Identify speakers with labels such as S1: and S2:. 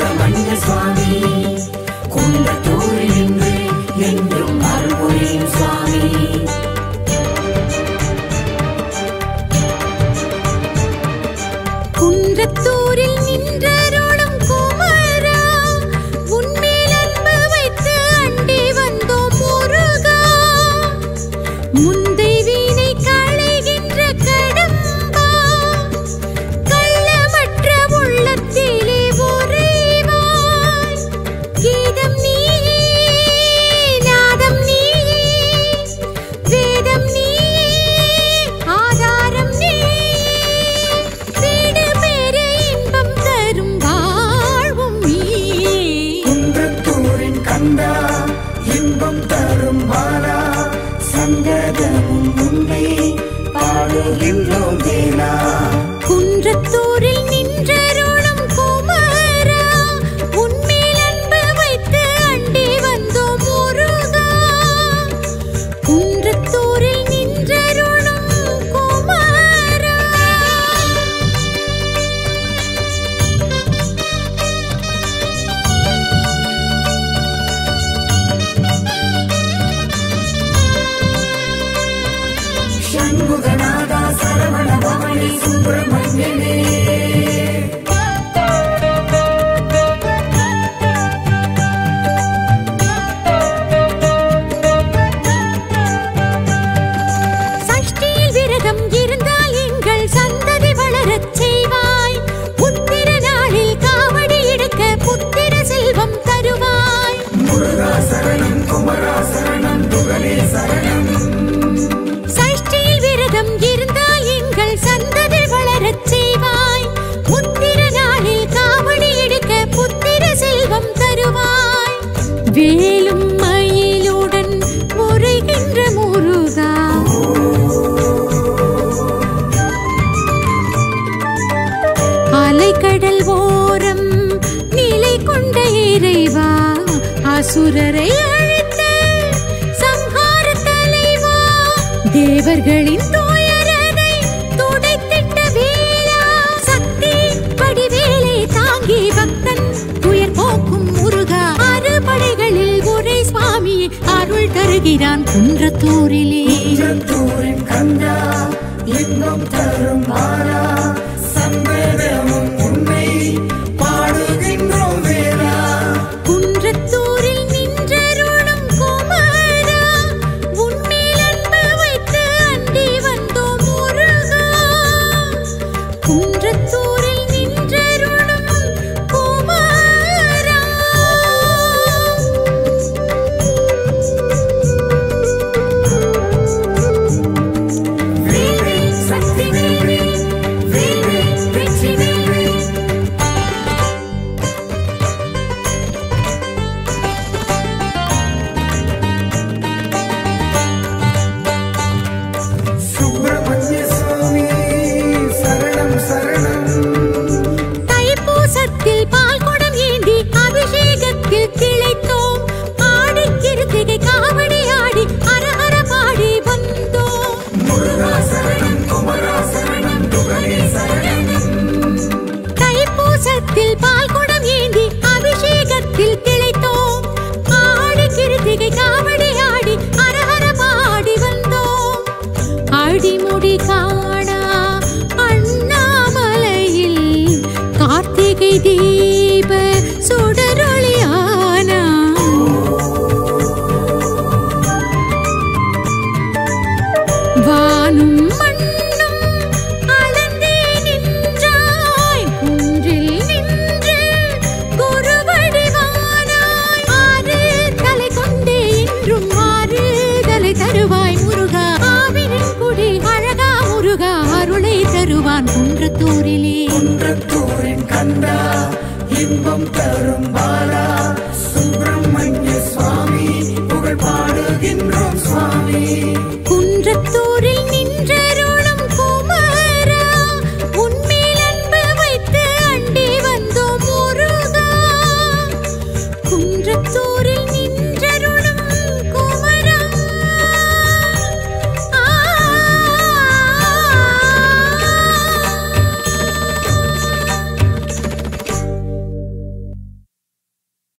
S1: சுப்பிரமணிய சுவாமி குன்றத்தூரில் நின்று என்றும் அருள்புரியும் சுவாமி
S2: குன்றத்தூரில் நின்றருளும் குமரா உன்மேல் அன்பு வைத்து அண்டி வந்தோம் முருகா முந்தை வீணை களைகின்ற கடம்பா கள்ளமற்ற உள்ளத்திலே உறைவாய் கீதம் நீயே நாதம் நீயே வேதம் நீயே ஆதாரம் நீயே வீடு பேரு இன்பம் தரும் வாழ்வும் நீயே
S1: குன்றத்தூரின் கந்தா இன்பம் தரும் பாலா சங்கதமும் உன்னை பாடுகின்றோம் வேலா
S2: குன்றத்தூரில் நின்றருளும் குமரா உன்மேல் அன்பு வைத்து அண்டி வந்தோம் முருகா குன்றத்தூரில் நின்றருளும் குமரா
S1: சண்முகநாதா சரவண பவனி சுப்பிரமணியனே
S2: சஷ்டியில் விரதம் இருந்தால் எங்கள் சந்ததி வளரச் செய்வாய் புத்திர நாளில் காவடி எடுக்க புத்திர செல்வம் தருவாய்
S1: முருகா சரணம் குமரா சரணம் துகளே சரணம்
S2: சஷ்டியில் விரதம் இருந்தால் எங்கள் சந்ததி வளரச் செய்வாய் புத்திர நாளில் காவடி எடுக்க புத்திர செல்வம் தருவாய் வேலும் மயிலுடன் முறைகின்ற முருகா அலைக்கடல் ஓரம் நிலை கொண்ட இறைவா அசுரரை அழித்த சம்ஹார தலைவா தேவர்களின் துயரனை துடைத்திட்ட வேளா சக்தி வடிவேலை தாங்கி பக்தன் துயர் போக்கும் முருகா அறுபடைகளில் ஒரே சுவாமி அருள் தருகிறான் குன்றத்தூரிலே
S1: குன்றத்தூரின் கந்தா இன்பம் தரும் பாலா சங்கதமும் உன்னை பாடுகின்றோம் வேலா
S2: குன்றத்தூரில் நின்றருளும் குமரா உன்மேல் அன்பு வைத்து அண்டி வந்தோம் முருகா குன்றத்தூரில் நின்றருளும் குமரா
S1: வேல்வேல் சக்தி வேல்வேல் வேல்வேல் வெற்றி வேல்வேல் சுப்பிரமணிய சுவாமி சரணம் சரணம்
S2: தைப்பூசத்தில் பால் குடம் ஏந்தி அபிஷேகத்தில் திளைத்தோம் ஆடி கிருத்திகை காவடி ஆடி அரஹர பாடி வந்தோம்
S1: முருகா சரணம் குமரா சரணம் துகளே சரணம்
S2: தைப்பூசத்தில் பால் குடம் ஏந்தி அபிஷேகத்தில் திளைத்தோம் ஆடி கிருத்திகை காவடி ஆடி அரஹர பாடி வந்தோம் அடிமுடி காணா அண்ணாமலையில் கார்த்திகை தீப சுடரொளியானா வானும் மண்ணும் அளந்தே நின்றாய் குன்றில் நின்று குருவடிவானாய் ஆறு தலை கொண்டே என்றும் ஆறு தலை தருவாய் முருகா ஆவினின் குடி அழகா முருகா அருளை தருவான் குன்றத்தூரிலே
S1: குன்றத்தூரின் கந்தா இன்பம் தரும் பாலா சுப்பிரமணிய சுவாமி புகழ் பாடுகின்றோம் சுவாமி